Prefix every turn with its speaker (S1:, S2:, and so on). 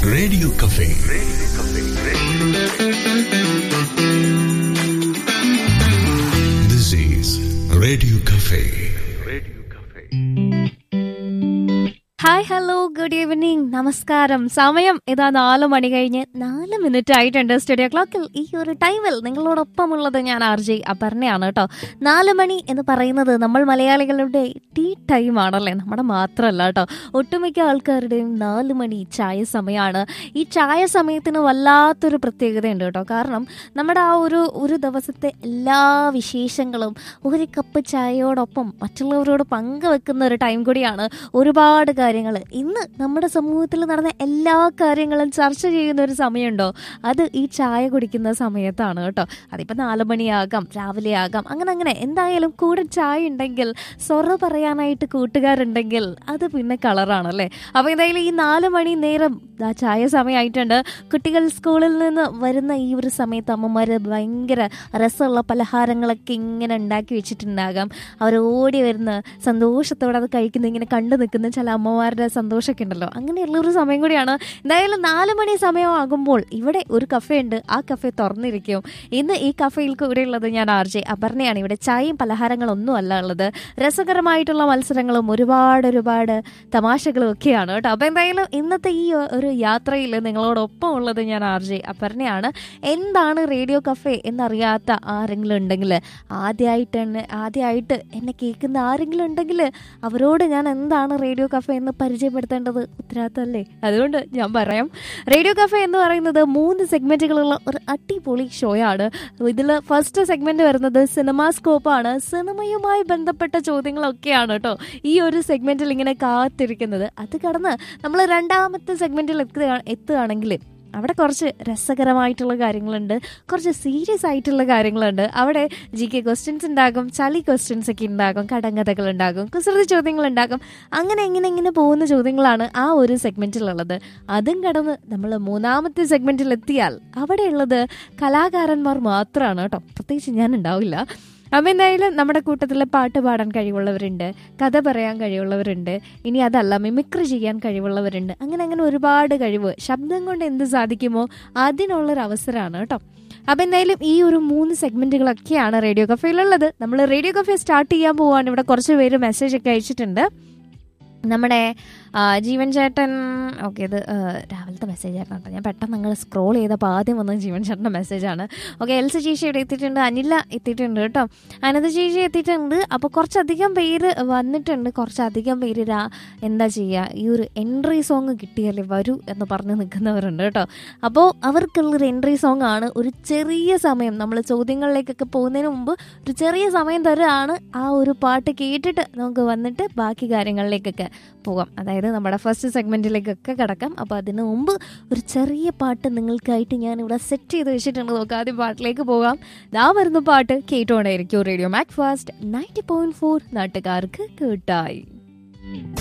S1: radio cafe this is radio cafe
S2: hi hello good evening നമസ്കാരം സമയം ഇതാ നാല് മണി കഴിഞ്ഞ് നാല് മിനിറ്റ് ആയിട്ടുണ്ട് സ്റ്റുഡിയോ ക്ലോക്കിൽ ഈ ഒരു ടൈമിൽ നിങ്ങളോടൊപ്പമുള്ളത് ഞാൻ ആർ ജെ അപർണയാണ് കേട്ടോ നാല് മണി എന്ന് പറയുന്നത് നമ്മൾ മലയാളികളുടെ ടീ ടൈം ആണല്ലേ നമ്മുടെ മാത്രമല്ല കേട്ടോ ഒട്ടുമിക്ക ആൾക്കാരുടെയും നാല് മണി ചായ സമയമാണ് ഈ ചായ സമയത്തിന് വല്ലാത്തൊരു പ്രത്യേകതയുണ്ട് കേട്ടോ കാരണം നമ്മുടെ ആ ഒരു ഒരു ദിവസത്തെ എല്ലാ വിശേഷങ്ങളും ഒരു കപ്പ് ചായയോടൊപ്പം മറ്റുള്ളവരോട് പങ്കുവെക്കുന്ന ഒരു ടൈം കൂടിയാണ് ഒരുപാട് കാര്യങ്ങൾ ഇന്ന് നമ്മുടെ സമൂഹത്തിൽ നടന്ന എല്ലാ കാര്യങ്ങളും ചർച്ച ചെയ്യുന്ന ഒരു സമയമുണ്ടോ അത് ഈ ചായ കുടിക്കുന്ന സമയത്താണ് കേട്ടോ അതിപ്പോൾ നാല് മണിയാകാം രാവിലെ ആകാം അങ്ങനെ അങ്ങനെ എന്തായാലും കൂടെ ചായ ഉണ്ടെങ്കിൽ സൊറ പറയാനായിട്ട് കൂട്ടുകാരുണ്ടെങ്കിൽ അത് പിന്നെ കളറാണല്ലേ അപ്പോൾ എന്തായാലും ഈ നാല് മണി നേരം ദാ ചായ സമയമായിട്ടുണ്ട് കുട്ടികൾ സ്കൂളിൽ നിന്ന് വരുന്ന ഈ ഒരു സമയത്ത് അമ്മമാർ ഭയങ്കര രസമുള്ള പലഹാരങ്ങളൊക്കെ ഇങ്ങനെ ഉണ്ടാക്കി വെച്ചിട്ടുണ്ടാകാം അവർ ഓടി വരുന്ന സന്തോഷത്തോടെ അത് കഴിക്കുന്ന ഇങ്ങനെ കണ്ടു നിൽക്കുന്ന ചില അമ്മമാരുടെ സന്തോഷമൊക്കെ ഉണ്ടല്ലോ അങ്ങനെയുള്ള ഒരു സമയം കൂടിയാണ് എന്തായാലും നാല് മണി സമയമാകുമ്പോൾ ഇവിടെ ഒരു കഫേ ഉണ്ട് ആ കഫേ തുറന്നിരിക്കും ഇന്ന് ഈ കഫേയിൽ കൂടെ ഉള്ളത് ഞാൻ ആർ ജെ അപർണയാണ് ഇവിടെ ചായയും പലഹാരങ്ങളൊന്നും അല്ല ഉള്ളത് രസകരമായിട്ടുള്ള മത്സരങ്ങളും ഒരുപാട് ഒരുപാട് തമാശകളും ഒക്കെയാണ് കേട്ടോ അപ്പോൾ എന്തായാലും ഇന്നത്തെ ഈ ഒരു യാത്രയിൽ നിങ്ങളോടൊപ്പം ഉള്ളത് ഞാൻ ആർ ജെ അപർണയാണ് എന്താണ് റേഡിയോ കഫേ എന്നറിയാത്ത ആരെങ്കിലും ഉണ്ടെങ്കിൽ ആദ്യമായിട്ട് തന്നെ ആദ്യമായിട്ട് എന്നെ കേൾക്കുന്ന ആരെങ്കിലും ഉണ്ടെങ്കിൽ അവരോട് ഞാൻ എന്താണ് റേഡിയോ കഫേ എന്ന് പരിചയപ്പെടുത്തേണ്ടത് ഉത്തരവാദിത്തമല്ലേ അതുകൊണ്ട് ഞാൻ പറയാം റേഡിയോ കഫേ എന്ന് പറയുന്നത് മൂന്ന് സെഗ്മെന്റുകളുള്ള ഒരു അടിപൊളി ഷോയാണ് ഇതിൽ ഫസ്റ്റ് സെഗ്മെന്റ് വരുന്നത് സിനിമാ സ്കോപ്പാണ് സിനിമയുമായി ബന്ധപ്പെട്ട ചോദ്യങ്ങളൊക്കെയാണ് കേട്ടോ ഈ ഒരു സെഗ്മെന്റിൽ ഇങ്ങനെ കാത്തിരിക്കുന്നത് അത് കടന്ന് നമ്മൾ രണ്ടാമത്തെ സെഗ്മെന്റിൽ എത്തുക എത്തുകയാണെങ്കിൽ അവിടെ കുറച്ച് രസകരമായിട്ടുള്ള കാര്യങ്ങളുണ്ട് കുറച്ച് സീരിയസ് ആയിട്ടുള്ള കാര്യങ്ങളുണ്ട് അവിടെ ജി കെ ക്വസ്റ്റ്യൻസ് ഉണ്ടാകും ചളി ക്വസ്റ്റ്യൻസ് ഒക്കെ ഉണ്ടാകും കടങ്കഥകൾ ഉണ്ടാകും കുസൃതി ചോദ്യങ്ങൾ ഉണ്ടാകും അങ്ങനെ എങ്ങനെ എങ്ങനെ പോകുന്ന ചോദ്യങ്ങളാണ് ആ ഒരു സെഗ്മെന്റിലുള്ളത് അതും കടന്ന് നമ്മൾ മൂന്നാമത്തെ സെഗ്മെന്റിൽ എത്തിയാൽ അവിടെയുള്ളത് കലാകാരന്മാർ മാത്രമാണ് കേട്ടോ പ്രത്യേകിച്ച് ഞാൻ ഉണ്ടാവില്ല അപ്പം എന്തായാലും നമ്മുടെ കൂട്ടത്തിൽ പാട്ട് പാടാൻ കഴിവുള്ളവരുണ്ട് കഥ പറയാൻ കഴിവുള്ളവരുണ്ട് ഇനി അതല്ല മിമിക്രി ചെയ്യാൻ കഴിവുള്ളവരുണ്ട് അങ്ങനെ അങ്ങനെ ഒരുപാട് കഴിവ് ശബ്ദം കൊണ്ട് എന്ത് സാധിക്കുമോ അതിനുള്ളൊരു അവസരമാണ് കേട്ടോ അപ്പം എന്തായാലും ഈ ഒരു മൂന്ന് സെഗ്മെന്റുകളൊക്കെയാണ് റേഡിയോ കഫേയിലുള്ളത് നമ്മൾ റേഡിയോ കഫേ സ്റ്റാർട്ട് ചെയ്യാൻ പോവാണ് ഇവിടെ കുറച്ച് പേര് മെസ്സേജ് ഒക്കെ അയച്ചിട്ടുണ്ട് നമ്മുടെ ജീവൻ ചേട്ടൻ ഓക്കെ ഇത് രാവിലത്തെ മെസ്സേജ് ആയിരുന്നു കേട്ടോ ഞാൻ പെട്ടെന്ന് നിങ്ങൾ സ്ക്രോൾ ചെയ്തപ്പോൾ ആദ്യം വന്നത് ജീവൻ ചേട്ടൻ്റെ മെസ്സേജാണ് ഓക്കെ എൽസ ചേച്ചി ഇവിടെ എത്തിയിട്ടുണ്ട് അനില എത്തിയിട്ടുണ്ട് കേട്ടോ അനന്ത ചേച്ചി എത്തിയിട്ടുണ്ട് അപ്പോൾ കുറച്ചധികം പേര് വന്നിട്ടുണ്ട് കുറച്ചധികം പേര് രാ എന്താ ചെയ്യുക ഈ ഒരു എൻട്രി സോങ് കിട്ടിയാലേ വരൂ എന്ന് പറഞ്ഞ് നിൽക്കുന്നവരുണ്ട് കേട്ടോ അപ്പോൾ അവർക്കുള്ളൊരു എൻട്രി സോങ് ആണ് ഒരു ചെറിയ സമയം നമ്മൾ ചോദ്യങ്ങളിലേക്കൊക്കെ പോകുന്നതിന് മുമ്പ് ഒരു ചെറിയ സമയം തരുകയാണ് ആ ഒരു പാട്ട് കേട്ടിട്ട് നമുക്ക് വന്നിട്ട് ബാക്കി കാര്യങ്ങളിലേക്കൊക്കെ പോകാം അതായത് നമ്മുടെ ഫസ്റ്റ് സെഗ്മെന്റിലേക്കൊക്കെ കിടക്കാം അപ്പോൾ അതിന് മുമ്പ് ഒരു ചെറിയ പാട്ട് നിങ്ങൾക്കായിട്ട് ഞാൻ ഇവിടെ സെറ്റ് ചെയ്ത് വെച്ചിട്ടുണ്ട് നോക്കാം ആദ്യം പാട്ടിലേക്ക് പോകാം ദാ വരുന്ന പാട്ട് കേട്ടോണ്ടായിരിക്കും radio Mac fast ninety point four നാട്ടുകാർക്ക് കേട്ടായി